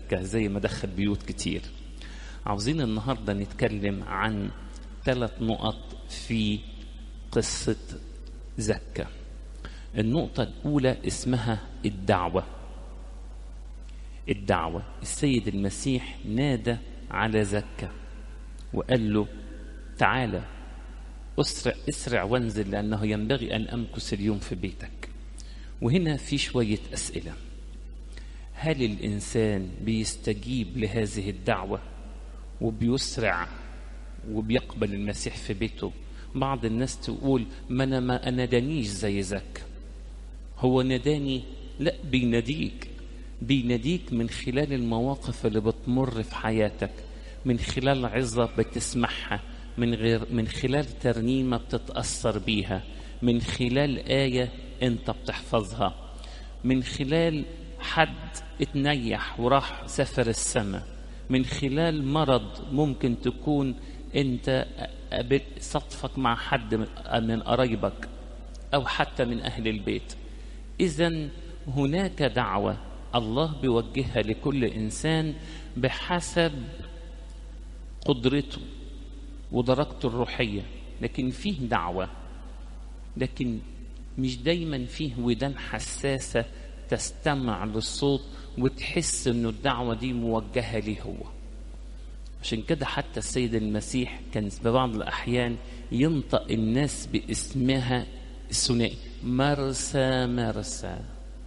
زكا زي ما دخل بيوت كتير عاوزين النهارده نتكلم عن ثلاث نقط في قصة زكا النقطة الأولى اسمها الدعوة الدعوة السيد المسيح نادى على زكا وقال له تعالى اسرع اسرع وانزل لأنه ينبغي أن أمكث اليوم في بيتك وهنا في شوية أسئلة هل الإنسان بيستجيب لهذه الدعوة وبيسرع وبيقبل المسيح في بيته بعض الناس تقول ما أنا ما أنا دانيش زي زكا هو ناداني لا بيناديك بيناديك من خلال المواقف اللي بتمر في حياتك من خلال عظة بتسمعها من غير من خلال ترنيمة بتتأثر بيها من خلال آية أنت بتحفظها من خلال حد اتنيح وراح سفر السماء من خلال مرض ممكن تكون أنت صدفك مع حد من قرايبك أو حتى من أهل البيت إذا هناك دعوة الله بيوجهها لكل إنسان بحسب قدرته ودرجته الروحية لكن فيه دعوة لكن مش دايما فيه ودان حساسة تستمع للصوت وتحس انه الدعوة دي موجهة ليه هو عشان كده حتى السيد المسيح كان في بعض الأحيان ينطق الناس باسمها الثنائي مرسى مرسى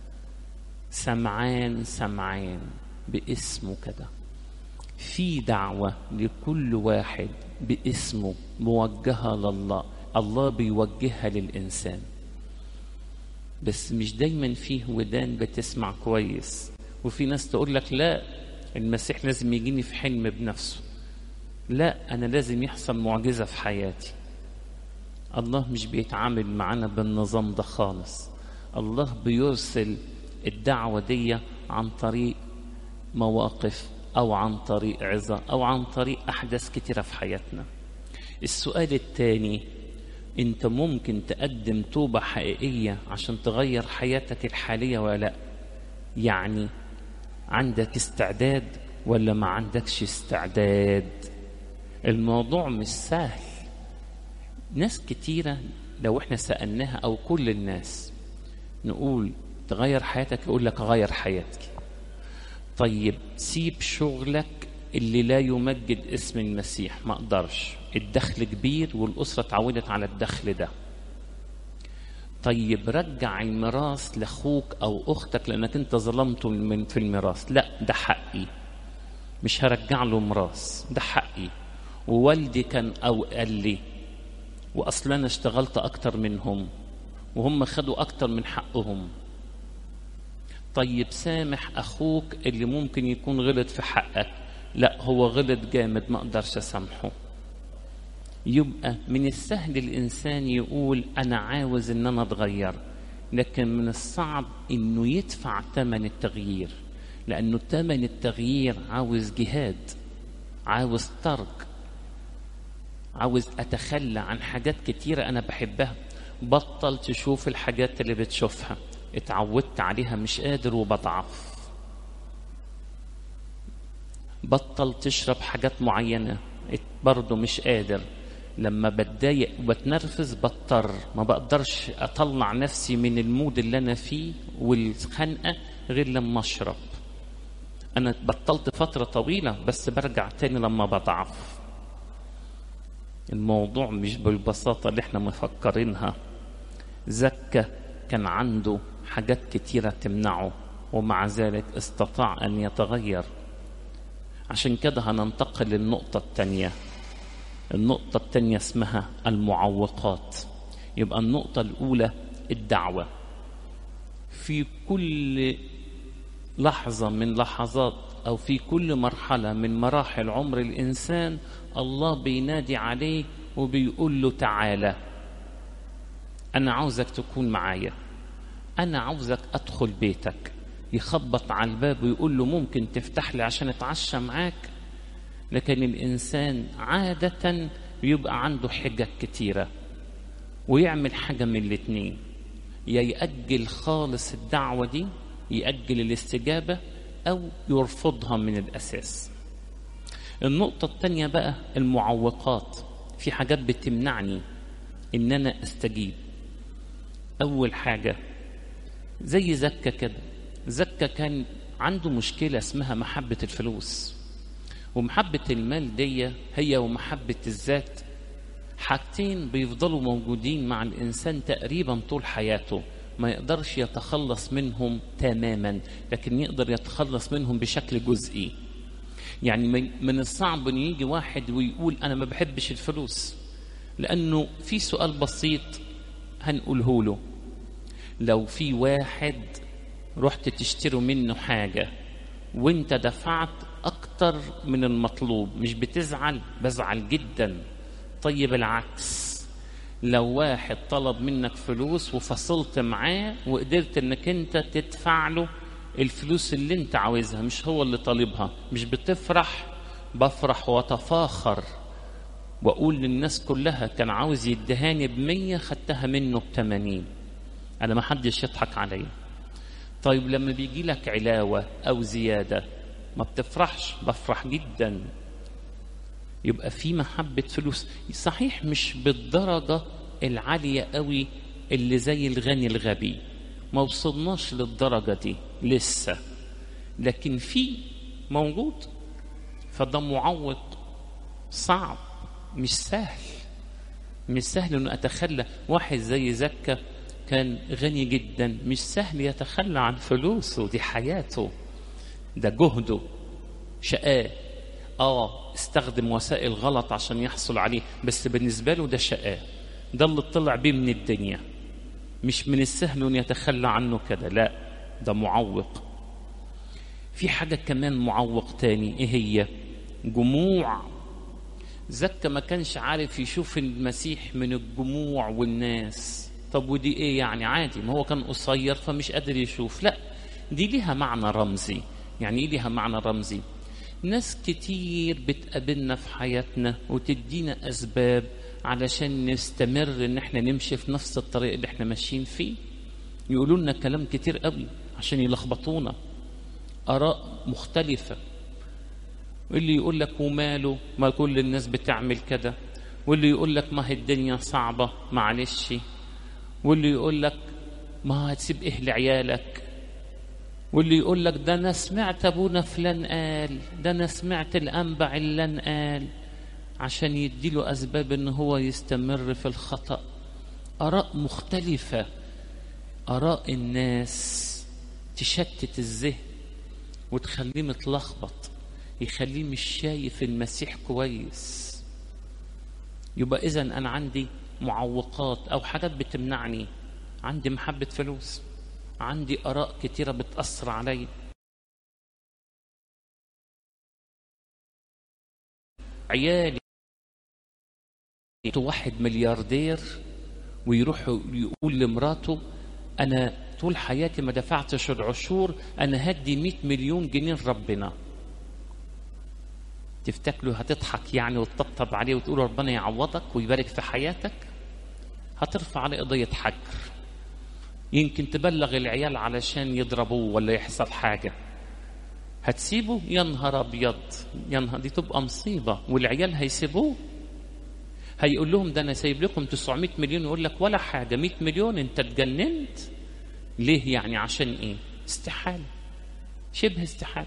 سمعان سمعان باسمه كده في دعوة لكل واحد باسمه موجهة لله الله بيوجهها للإنسان بس مش دايما فيه ودان بتسمع كويس وفي ناس تقول لك لا المسيح لازم يجيني في حلم بنفسه لا أنا لازم يحصل معجزة في حياتي الله مش بيتعامل معانا بالنظام ده خالص الله بيرسل الدعوة دي عن طريق مواقف أو عن طريق عظة أو عن طريق أحداث كتيرة في حياتنا السؤال الثاني أنت ممكن تقدم توبة حقيقية عشان تغير حياتك الحالية ولا لا يعني عندك استعداد ولا ما عندكش استعداد الموضوع مش سهل ناس كتيرة لو احنا سألناها أو كل الناس نقول تغير حياتك يقول لك غير حياتك طيب سيب شغلك اللي لا يمجد اسم المسيح ما اقدرش الدخل كبير والأسرة اتعودت على الدخل ده طيب رجع الميراث لاخوك او اختك لانك انت ظلمته من في الميراث لا ده حقي مش هرجع له ميراث ده حقي ووالدي كان او قال لي واصلا انا اشتغلت اكتر منهم وهم خدوا اكتر من حقهم طيب سامح اخوك اللي ممكن يكون غلط في حقك لا هو غلط جامد ما اقدرش اسامحه يبقى من السهل الانسان يقول انا عاوز ان انا اتغير لكن من الصعب انه يدفع ثمن التغيير لانه ثمن التغيير عاوز جهاد عاوز ترك عاوز اتخلى عن حاجات كتيره انا بحبها بطل تشوف الحاجات اللي بتشوفها اتعودت عليها مش قادر وبضعف بطل تشرب حاجات معينة برضه مش قادر لما بتضايق وبتنرفز بضطر ما بقدرش اطلع نفسي من المود اللي انا فيه والخنقه غير لما اشرب انا بطلت فتره طويله بس برجع تاني لما بضعف الموضوع مش بالبساطه اللي احنا مفكرينها زكا كان عنده حاجات كتيره تمنعه ومع ذلك استطاع ان يتغير عشان كده هننتقل للنقطه الثانيه النقطة الثانية اسمها المعوقات يبقى النقطة الأولى الدعوة في كل لحظة من لحظات أو في كل مرحلة من مراحل عمر الإنسان الله بينادي عليه وبيقول له تعالى أنا عاوزك تكون معايا أنا عاوزك أدخل بيتك يخبط على الباب ويقول له ممكن تفتح لي عشان أتعشى معاك لكن الإنسان عادة بيبقى عنده حجج كتيرة ويعمل حاجة من الاتنين يا يأجل خالص الدعوة دي يأجل الاستجابة أو يرفضها من الأساس النقطة التانية بقى المعوقات في حاجات بتمنعني إن أنا أستجيب أول حاجة زي زكا كده زكا كان عنده مشكلة اسمها محبة الفلوس ومحبة المال دي هي ومحبة الذات حاجتين بيفضلوا موجودين مع الإنسان تقريبا طول حياته ما يقدرش يتخلص منهم تماما لكن يقدر يتخلص منهم بشكل جزئي يعني من الصعب ان يجي واحد ويقول انا ما بحبش الفلوس لانه في سؤال بسيط هنقوله له لو في واحد رحت تشتري منه حاجة وانت دفعت اكتر من المطلوب مش بتزعل بزعل جدا طيب العكس لو واحد طلب منك فلوس وفصلت معاه وقدرت انك انت تدفع له الفلوس اللي انت عاوزها مش هو اللي طالبها مش بتفرح بفرح واتفاخر واقول للناس كلها كان عاوز يدهاني بمية خدتها منه بتمانين انا ما حدش يضحك عليا طيب لما بيجي لك علاوة او زيادة ما بتفرحش بفرح جدا يبقى في محبة فلوس صحيح مش بالدرجة العالية قوي اللي زي الغني الغبي ما وصلناش للدرجة دي لسه لكن في موجود فده معوق صعب مش سهل مش سهل انه اتخلى واحد زي زكا كان غني جدا مش سهل يتخلى عن فلوسه دي حياته ده جهده شقاه اه استخدم وسائل غلط عشان يحصل عليه بس بالنسبة له ده شقاه ده اللي طلع بيه من الدنيا مش من السهل ان يتخلى عنه كده لا ده معوق في حاجة كمان معوق تاني ايه هي جموع زكا ما كانش عارف يشوف المسيح من الجموع والناس طب ودي ايه يعني عادي ما هو كان قصير فمش قادر يشوف لا دي ليها معنى رمزي يعني ايه ليها معنى رمزي ناس كتير بتقابلنا في حياتنا وتدينا اسباب علشان نستمر ان احنا نمشي في نفس الطريق اللي احنا ماشيين فيه يقولوا لنا كلام كتير قوي عشان يلخبطونا اراء مختلفه واللي يقول لك وماله ما كل الناس بتعمل كده واللي يقول لك ما هي الدنيا صعبه معلش واللي يقول لك ما هتسيب ايه لعيالك واللي يقول لك ده انا سمعت ابونا فلان قال ده انا سمعت الانبا علان قال عشان يديله اسباب ان هو يستمر في الخطا اراء مختلفه اراء الناس تشتت الذهن وتخليه متلخبط يخليه مش شايف المسيح كويس يبقى اذا انا عندي معوقات او حاجات بتمنعني عندي محبه فلوس عندي اراء كتيره بتاثر علي عيالي واحد ملياردير ويروح يقول لمراته انا طول حياتي ما دفعتش العشور انا هدي 100 مليون جنيه لربنا تفتكروا هتضحك يعني وتطبطب عليه وتقول ربنا يعوضك ويبارك في حياتك هترفع عليه قضيه حجر يمكن تبلغ العيال علشان يضربوه ولا يحصل حاجة هتسيبه يا نهار أبيض يا نهار دي تبقى مصيبة والعيال هيسيبوه هيقول لهم ده أنا سايب لكم 900 مليون يقول لك ولا حاجة 100 مليون أنت اتجننت ليه يعني عشان إيه استحالة شبه استحالة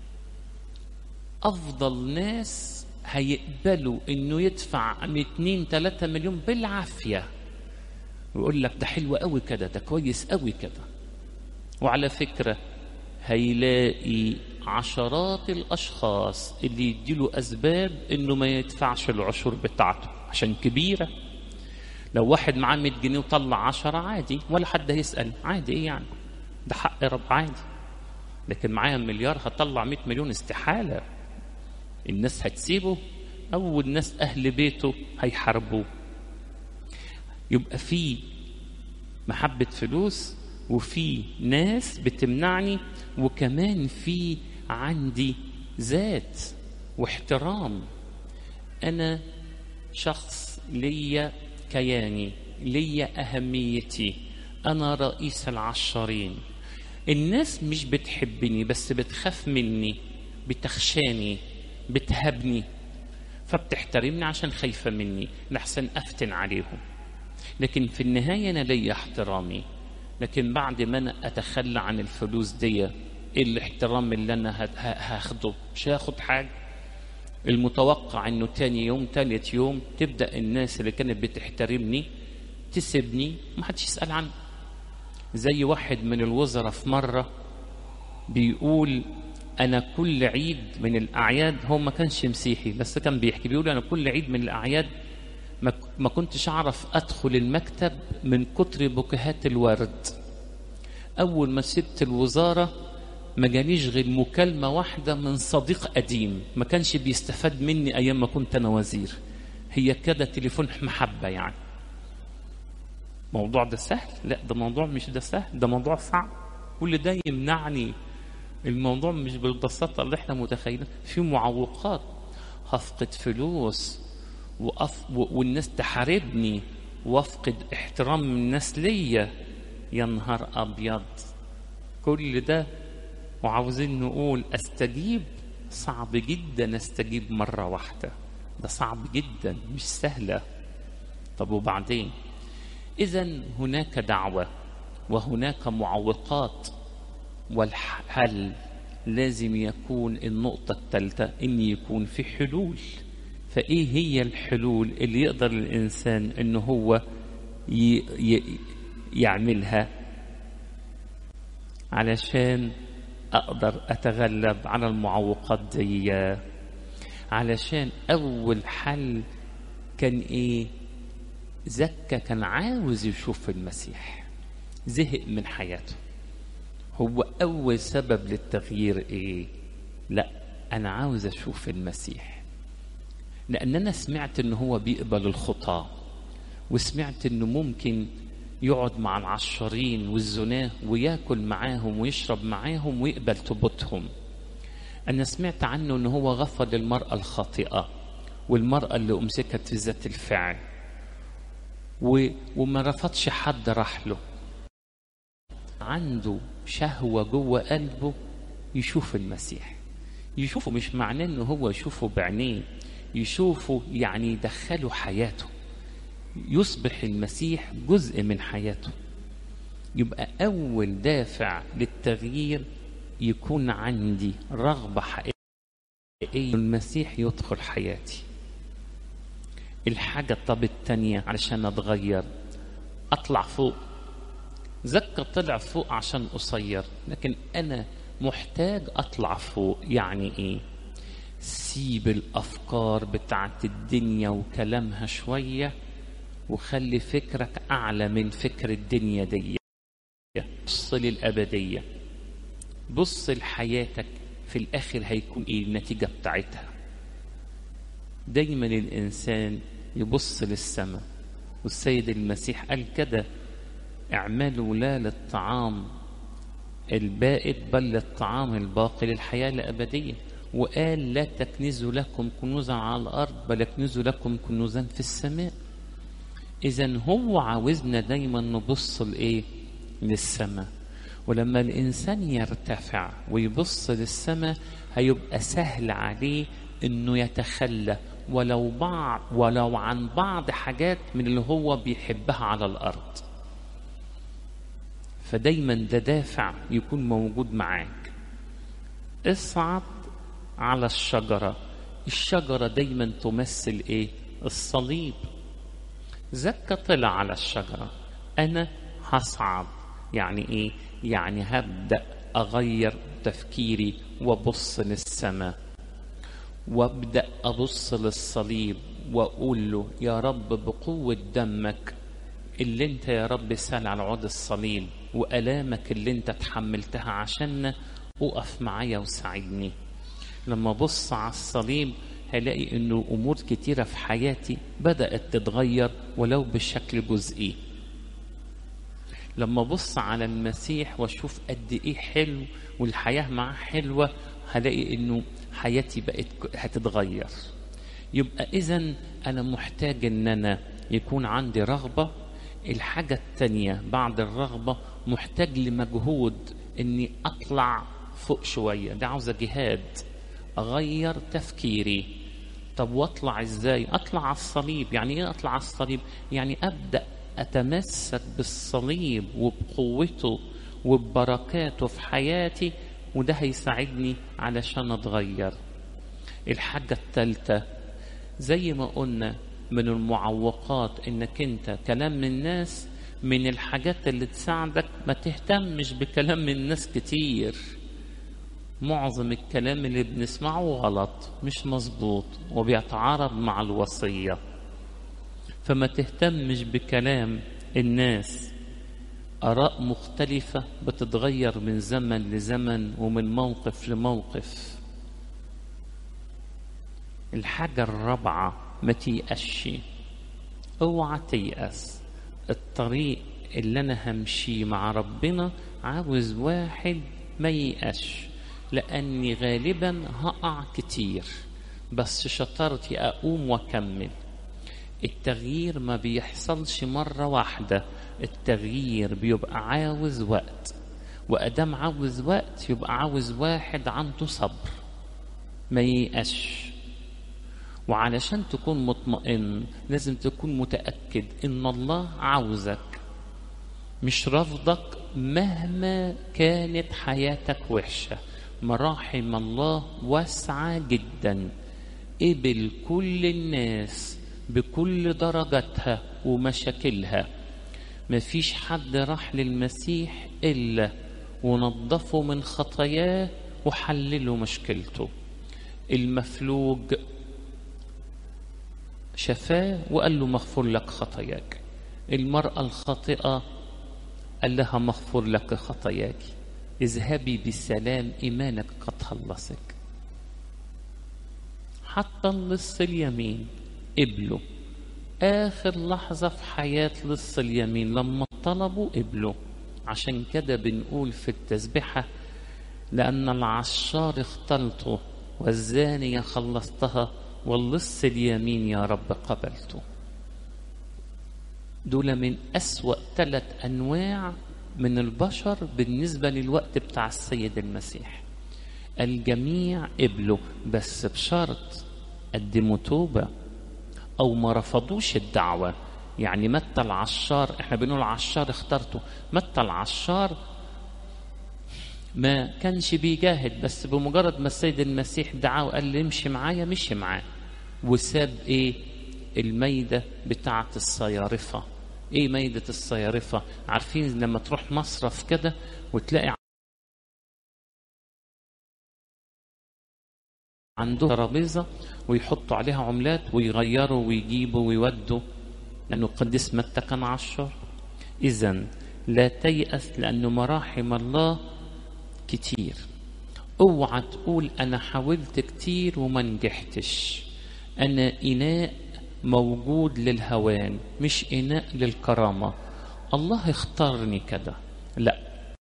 أفضل ناس هيقبلوا إنه يدفع 2 3 مليون بالعافية ويقول لك ده حلو قوي كده ده كويس قوي كده وعلى فكرة هيلاقي عشرات الأشخاص اللي يديله أسباب إنه ما يدفعش العشور بتاعته عشان كبيرة لو واحد معاه 100 جنيه وطلع 10 عادي ولا حد هيسأل عادي إيه يعني ده حق رب عادي لكن معايا مليار هطلع 100 مليون استحالة الناس هتسيبه أو الناس أهل بيته هيحاربوه يبقى في محبة فلوس وفي ناس بتمنعني وكمان في عندي ذات واحترام أنا شخص ليا كياني ليا أهميتي أنا رئيس العشرين الناس مش بتحبني بس بتخاف مني بتخشاني بتهبني فبتحترمني عشان خايفة مني لحسن أفتن عليهم لكن في النهاية أنا ليا احترامي لكن بعد ما أنا أتخلى عن الفلوس دي إيه الاحترام اللي أنا هاخده مش هاخد حاجة المتوقع أنه تاني يوم تالت يوم تبدأ الناس اللي كانت بتحترمني تسيبني ما حدش يسأل عني زي واحد من الوزراء في مرة بيقول أنا كل عيد من الأعياد هو ما كانش مسيحي بس كان بيحكي بيقول أنا كل عيد من الأعياد ما كنتش أعرف أدخل المكتب من كتر بكهات الورد أول ما سبت الوزارة ما جانيش غير مكالمة واحدة من صديق قديم ما كانش بيستفاد مني أيام ما كنت أنا وزير هي كده تليفون محبة يعني موضوع ده سهل لا ده موضوع مش ده سهل ده موضوع صعب كل ده يمنعني الموضوع مش بالبساطة اللي احنا متخيلين في معوقات هفقد فلوس وأف... والناس تحاربني وافقد احترام الناس ليا يا نهار ابيض كل ده وعاوزين نقول استجيب صعب جدا استجيب مرة واحدة ده صعب جدا مش سهلة طب وبعدين إذا هناك دعوة وهناك معوقات والحل لازم يكون النقطة الثالثة إن يكون في حلول فإيه هي الحلول اللي يقدر الإنسان إنه هو ي... ي... يعملها علشان أقدر أتغلب على المعوقات دي علشان أول حل كان إيه زكا كان عاوز يشوف المسيح زهق من حياته هو أول سبب للتغيير إيه لا أنا عاوز أشوف المسيح لأن أنا سمعت إن هو بيقبل الخطاة وسمعت إنه ممكن يقعد مع العشرين والزناه وياكل معاهم ويشرب معاهم ويقبل توبتهم أنا سمعت عنه إن هو غفر للمرأة الخاطئة والمرأة اللي أمسكت في ذات الفعل و... وما رفضش حد راح له عنده شهوة جوه قلبه يشوف المسيح يشوفه مش معناه انه هو يشوفه بعينيه يشوفه يعني يدخله حياته يصبح المسيح جزء من حياته يبقى أول دافع للتغيير يكون عندي رغبة حقيقية المسيح يدخل حياتي الحاجة طب التانية علشان أتغير أطلع فوق زكا طلع فوق عشان قصير لكن أنا محتاج أطلع فوق يعني إيه سيب الأفكار بتاعت الدنيا وكلامها شوية وخلي فكرك أعلى من فكر الدنيا دي بص للأبدية بص لحياتك في الآخر هيكون إيه النتيجة بتاعتها دايما الإنسان يبص للسماء والسيد المسيح قال كده اعملوا لا للطعام البائد بل للطعام الباقي للحياة الأبدية وقال لا تكنزوا لكم كنوزا على الأرض بل اكنزوا لكم كنوزا في السماء إذا هو عاوزنا دايما نبص لإيه؟ للسماء ولما الإنسان يرتفع ويبص للسماء هيبقى سهل عليه إنه يتخلى ولو بعض ولو عن بعض حاجات من اللي هو بيحبها على الأرض فدايما ده دافع يكون موجود معاك اصعد على الشجرة الشجرة دايما تمثل ايه الصليب زكا طلع على الشجرة أنا هصعد يعني إيه؟ يعني هبدأ أغير تفكيري وأبص للسماء وأبدأ أبص للصليب وأقول له يا رب بقوة دمك اللي أنت يا رب سال على عود الصليب وألامك اللي أنت تحملتها عشان أقف معايا وساعدني لما أبص على الصليب هلاقي انه امور كتيره في حياتي بدات تتغير ولو بشكل جزئي لما ابص على المسيح واشوف قد ايه حلو والحياه معاه حلوه هلاقي انه حياتي بقت هتتغير يبقى اذا انا محتاج ان انا يكون عندي رغبه الحاجه التانيه بعد الرغبه محتاج لمجهود اني اطلع فوق شويه ده عاوزه جهاد اغير تفكيري طب واطلع ازاي اطلع على الصليب يعني ايه اطلع على الصليب يعني ابدا اتمسك بالصليب وبقوته وببركاته في حياتي وده هيساعدني علشان اتغير الحاجه الثالثه زي ما قلنا من المعوقات انك انت كلام من الناس من الحاجات اللي تساعدك ما تهتمش بكلام من الناس كتير معظم الكلام اللي بنسمعه غلط مش مظبوط وبيتعارض مع الوصية فما تهتمش بكلام الناس آراء مختلفة بتتغير من زمن لزمن ومن موقف لموقف الحاجة الرابعة ما تيأسش اوعى تيأس الطريق اللي انا همشيه مع ربنا عاوز واحد ما ييأسش لاني غالبا هقع كتير بس شطارتي اقوم واكمل التغيير ما بيحصلش مرة واحدة التغيير بيبقى عاوز وقت وأدام عاوز وقت يبقى عاوز واحد عنده صبر ما ييأسش وعلشان تكون مطمئن لازم تكون متأكد إن الله عاوزك مش رفضك مهما كانت حياتك وحشة مراحم الله واسعة جدا قبل كل الناس بكل درجاتها ومشاكلها مفيش حد راح للمسيح إلا ونظفه من خطاياه وحلله مشكلته المفلوج شفاه وقال له مغفور لك خطاياك المرأة الخاطئة قال لها مغفور لك خطاياك اذهبي بسلام إيمانك قد خلصك حتى اللص اليمين قبله آخر لحظة في حياة لص اليمين لما طلبوا قبله عشان كده بنقول في التسبحة لأن العشار اختلته والزانية خلصتها واللص اليمين يا رب قبلته دول من أسوأ ثلاث أنواع من البشر بالنسبة للوقت بتاع السيد المسيح الجميع قبلوا بس بشرط قدموا توبة أو ما رفضوش الدعوة يعني متى العشار احنا بنقول عشار اخترته متى العشار ما كانش بيجاهد بس بمجرد ما السيد المسيح دعاه وقال لي امشي معايا مشي معاه وساب ايه الميدة بتاعة الصيارفة ايه ميدة الصيارفة عارفين لما تروح مصرف كده وتلاقي عنده ترابيزة ويحطوا عليها عملات ويغيروا ويجيبوا ويودوا لأنه القديس متى كان عشر إذا لا تيأس لأنه مراحم الله كتير اوعى تقول أنا حاولت كتير وما نجحتش أنا إناء موجود للهوان مش إناء للكرامة الله اختارني كده لا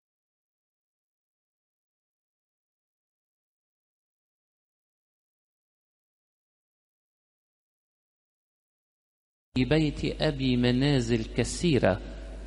في بيت أبي منازل كثيرة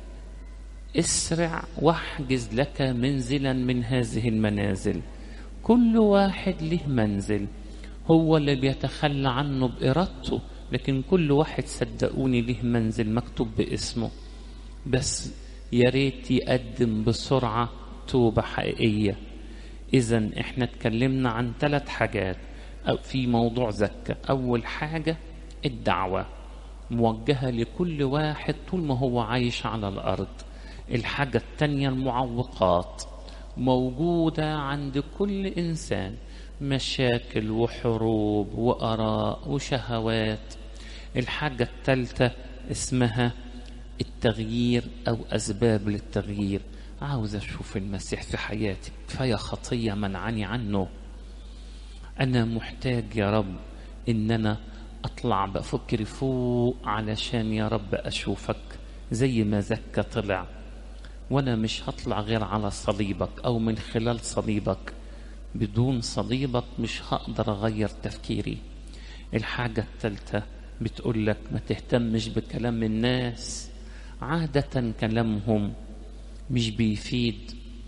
اسرع واحجز لك منزلا من هذه المنازل كل واحد له منزل هو اللي بيتخلى عنه بإرادته لكن كل واحد صدقوني له منزل مكتوب باسمه بس يا ريت يقدم بسرعة توبة حقيقية إذا إحنا اتكلمنا عن ثلاث حاجات أو في موضوع زكاة أول حاجة الدعوة موجهة لكل واحد طول ما هو عايش على الأرض الحاجة التانية المعوقات موجودة عند كل إنسان مشاكل وحروب وآراء وشهوات الحاجة الثالثة اسمها التغيير أو أسباب للتغيير عاوز أشوف المسيح في حياتي كفاية خطية منعني عنه أنا محتاج يا رب إن أنا أطلع بفكري فوق علشان يا رب أشوفك زي ما زكى طلع وأنا مش هطلع غير على صليبك أو من خلال صليبك بدون صليبك مش هقدر أغير تفكيري الحاجة الثالثة بتقول لك ما تهتمش بكلام الناس عادة كلامهم مش بيفيد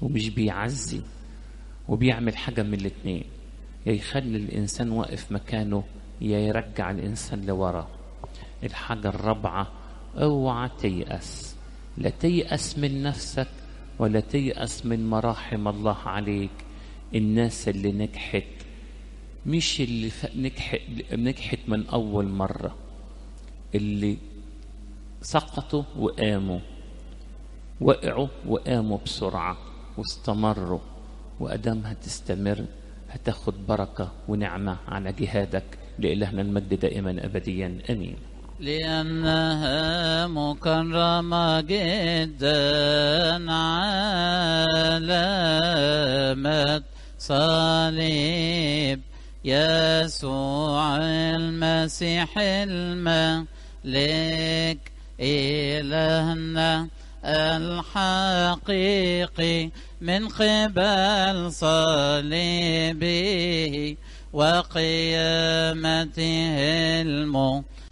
ومش بيعزي وبيعمل حاجة من الاتنين يا يخلي الإنسان واقف مكانه يا يرجع الإنسان لورا الحاجة الرابعة اوعى تيأس لا تيأس من نفسك ولا تيأس من مراحم الله عليك الناس اللي نجحت مش اللي ف... نجحت نجحت من أول مرة اللي سقطوا وقاموا وقعوا وقاموا بسرعة واستمروا وأدام هتستمر هتاخد بركة ونعمة على جهادك لإلهنا المجد دائما أبديا أمين لأنها مكرمة جدا علامة صليب يسوع المسيح الملك إلهنا الحقيقي من قبل صليبه وقيامته